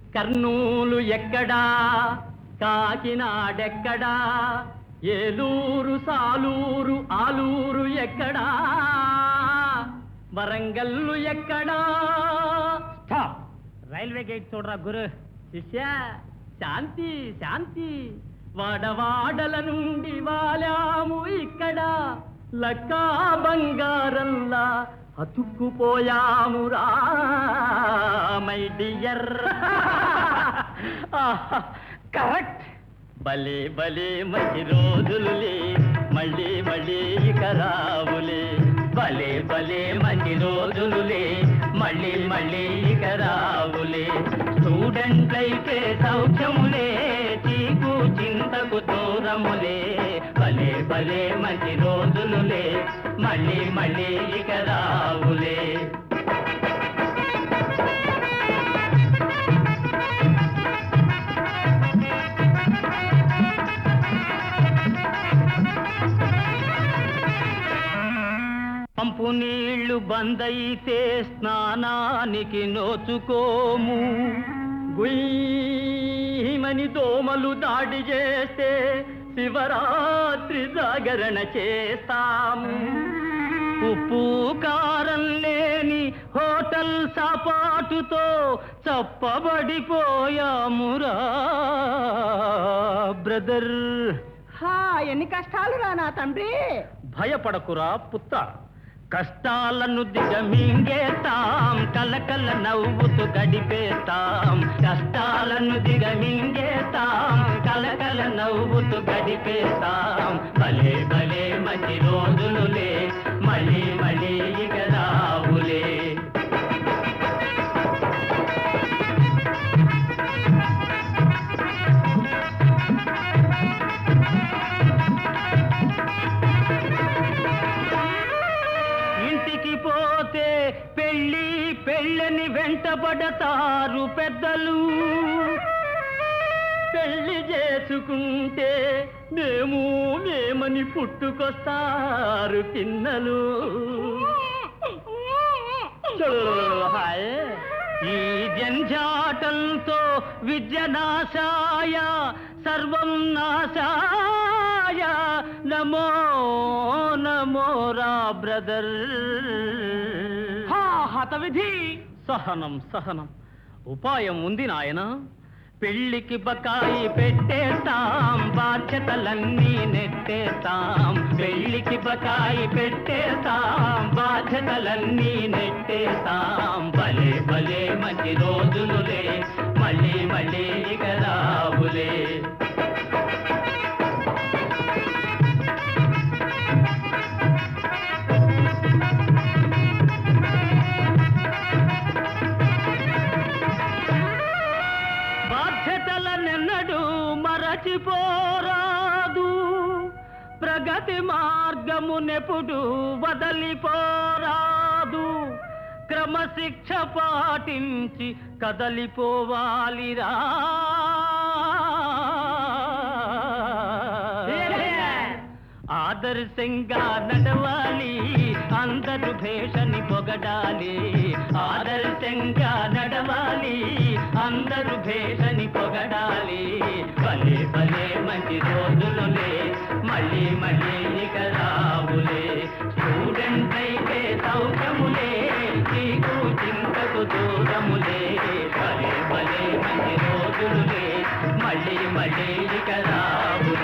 కర్నూలు ఎక్కడా కాకినాడెక్కడా ఏలూరు సాలూరు ఆలూరు ఎక్కడా వరంగల్లు ఎక్కడా స్టాప్ రైల్వే గేట్ చూడరా గురు శిష్య శాంతి శాంతి వాడవాడల నుండి వాలాము ఇక్కడ లక్కా బంగారంలా అతుక్కుపోయాము మై డియర్ కరెక్ట్ భలే భలే మంచి రోజులులే మళ్ళీ మళ్ళీ ఇక రావులే భలే భలే మంచి రోజులులే మళ్ళీ మళ్ళీ ఇక రావులే స్టూడెంట్లైతే సౌఖ్యములే చీకు చింతకు దూరములే భలే భలే మంచి రోజులులే మళ్ళీ మళ్ళీ ఇక రావులే పంపు నీళ్లు బందైతే స్నానానికి నోచుకోము గుయ్యమని దోమలు దాడి చేస్తే శివరాత్రి జాగరణ చేస్తాము ఉప్పు కారం లేని హోటల్ సపాటుతో చప్పబడిపోయామురా బ్రదర్ హా ఎన్ని కష్టాలు రా నా తండ్రి భయపడకురా పుత్త కష్టాలను దిగమింగేస్తాం కలకల నవ్వుతూ గడిపేస్తాం కష్టాలను దిగమింగేస్తాం కలకల నవ్వుతూ గడిపేస్తాం భలే భలే మంచి రోజులులే మళ్ళీ మళ్ళీ ఇక రావులే ఇంటికి పోతే పెళ్ళి పెళ్ళని వెంటబడతారు పెద్దలు పెళ్లి చేసుకుంటే మేము మేమని పుట్టుకొస్తారు పిన్నలు హాయ్. ఈ జంజాటంతో విద్య నాశాయ సర్వం నాశాయ నమో నమో రా బ్రదర్ హా హతవిధి సహనం సహనం ఉపాయం ఉంది నాయన పెళ్లికి బకాయి పెట్టేస్తాం బాధ్యతలన్నీ నెట్టేస్తాం పెళ్లికి బకాయి పెట్టేస్తాం బాధ్యతలన్నీ నెట్టేస్తాం భలే భలే మంచి రోజులులే మళ్ళీ మళ్ళీ ఇక రావులే బాధ్యతలనెన్నడూ మరచిపోరాదు ప్రగతి మార్గమునెప్పుడు వదలిపోరాదు క్రమశిక్ష పాటించి కదలిపోవాలిరా ఆదర్శంగా నడవాలి అందరు భేషని పొగడాలి ఆదర్శంగా నడవాలి అందరు భేషని పొగడాలి భలే భలే మంచి రోజులులే మళ్ళీ మళ్ళీ ఇక రావులే స్టూడెంట్ అయితే సౌఖ్యములే చీకు చింతకు దూరములే భలే భలే మంచి రోజులులే మళ్ళీ మళ్ళీ ఇక రావులే